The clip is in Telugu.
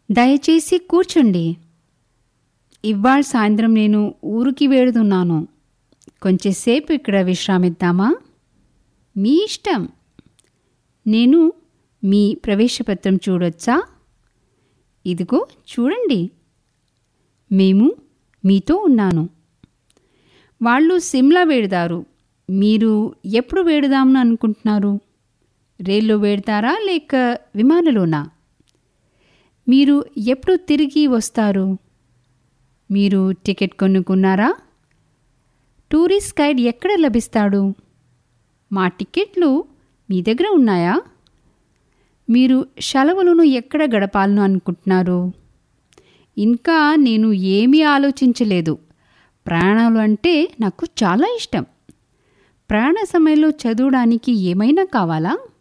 దయచేసి కూర్చోండి ఇవాళ సాయంత్రం నేను ఊరికి వెడుతున్నాను కొంచెంసేపు ఇక్కడ విశ్రామిద్దామా మీ ఇష్టం నేను మీ ప్రవేశపత్రం చూడొచ్చా ఇదిగో చూడండి మేము మీతో ఉన్నాను వాళ్ళు సిమ్లా వేడుదారు మీరు ఎప్పుడు వేడుదామని అనుకుంటున్నారు రైల్లో వేడతారా లేక విమానంలోనా మీరు ఎప్పుడు తిరిగి వస్తారు మీరు టికెట్ కొనుక్కున్నారా టూరిస్ట్ గైడ్ ఎక్కడ లభిస్తాడు మా టికెట్లు మీ దగ్గర ఉన్నాయా మీరు సెలవులను ఎక్కడ గడపాలను అనుకుంటున్నారు ఇంకా నేను ఏమీ ఆలోచించలేదు ప్రయాణాలు అంటే నాకు చాలా ఇష్టం ప్రయాణ సమయంలో చదవడానికి ఏమైనా కావాలా